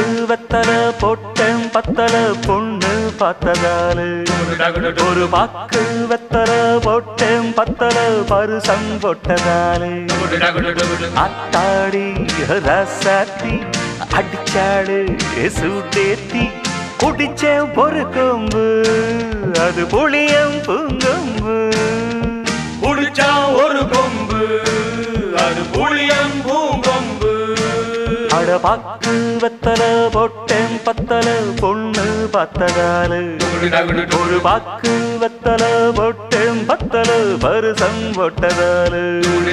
வெத்தல போட்டேன் பத்தல பொண்ணு பார்த்ததாலு ஒரு பாக்கு வெத்தல போட்டேன் பத்தல பருசம் போட்டதாலு அத்தாடி ரசாத்தி அடிச்சாடு சூட்டேத்தி குடிச்சேன் ஒரு கொம்பு அது புளியம் பூங்கொம்பு குடிச்சா ஒரு கொம்பு அது புளியம் பூங்கொம்பு அட பாக்கு வெத்தல போட்டேன் பத்தல பொண்ணு பார்த்ததாலு ஒரு பாக்கு வெத்தல போட்டேன் பத்தல பருசம் போட்டதாலு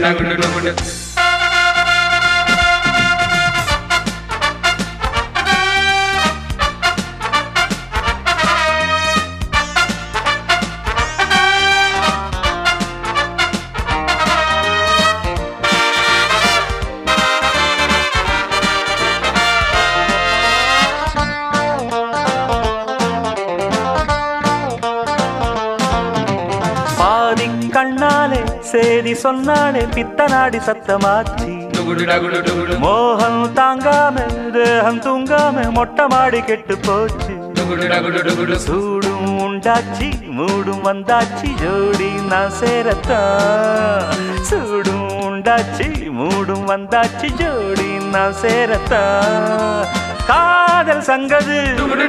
பாதி கண்ணாலே சேதி சொன்னாலே பித்தனாடி சத்தமாச்சி மோகம் தாங்காம தேகம் தூங்காம மொட்டை மாடி கெட்டு போச்சு சூடும் உண்டாச்சி மூடும் வந்தாச்சி ஜோடி நான் சேரத்தான் சூடும் உண்டாச்சி மூடும் வந்தாச்சி ஜோடி நான் சேரத்தான் காதல் சங்கது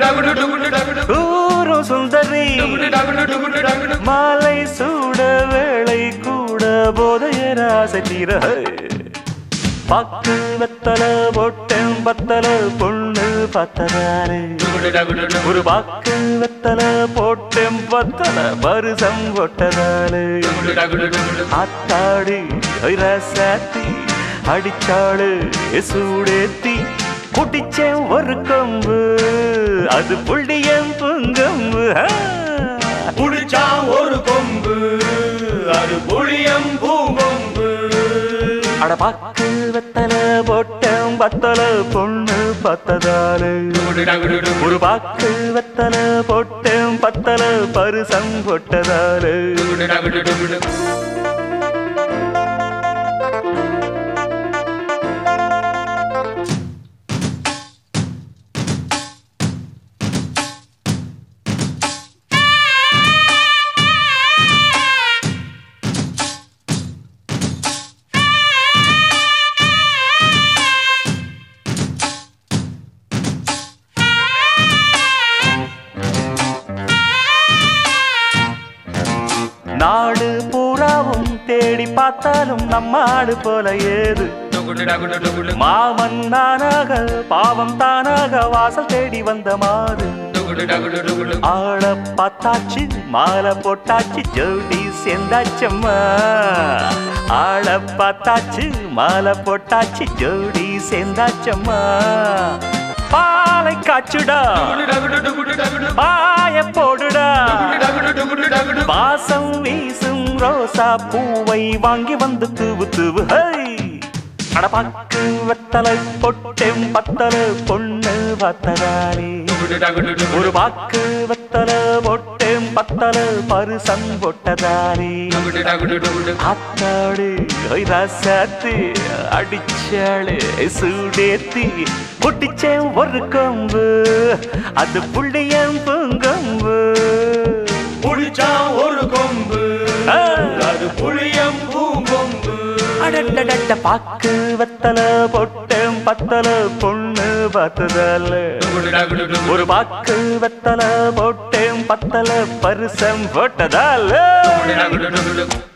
கூறும் சுந்தரி மாலை சூட வேளை கூட போதையர் ஆசை தீர பாக்கு வெத்தல போட்டேன் பத்தல பொண்ணு பத்ததாரு ஒரு பாக்கு வெத்தல போட்டேன் பத்தல பருசம் கொட்டதாரு ஆத்தாடு ரசாத்தி அடிச்சாடு சூடேத்தி குட்டிச்சேன் ஒரு கொம்பு அது புள்ளியம் புங்கம்பு ஆ. குடிச்சா ஒரு கொம்பு அது புளியம் பூங்கொம்பு அட பாக்கு வெத்தல போட்டேன் பத்தல பொண்ணு பத்ததாரு ஒரு பாக்கு வெத்தல போட்டேன் பத்தல பருசம் கொட்டதாரு நாடு பூராவும் தேடி பார்த்தாலும் நம்ம ஆடு போல ஏது மாமன் நானாக பாவம் தானாக வாசல் தேடி வந்த மாறு ஆள பார்த்தாச்சு மாலை போட்டாச்சு ஜோடி சேர்ந்தாச்சம்மா ஆள பார்த்தாச்சு மாலை போட்டாச்சு ஜோடி சேர்ந்தாச்சம்மா பாலை காச்சுடா பாய போடுடா வாசம் வீசும் ரோசா பூவை வாங்கி வந்து தூவு தூவு ஹை அடபாக்கு வெத்தலை பொட்டெம் பத்தலை பொண்ணு பத்ததாரி ஒரு பாக்கு வெத்தலை பொட்டெம் பத்தலை பருசம் பொட்டதாரி ஆத்தாடு ரசாத்து அடிச்சாளு சூடேத்தி குட்டிச்சேன் ஒரு கொம்பு அது புள்ளியம் பூங்கொம்பு குடிச்சா ஒரு கொம்பு ஆ. அது புளியம் பூங்கொம்பு அடடடட பாக்கு வெத்தல பொட்டம் பத்தல பொண்ணு பார்த்ததால ஒரு பாக்கு வெத்தல பொட்டம் பத்தல பருசம் போட்டதால குடிச்சா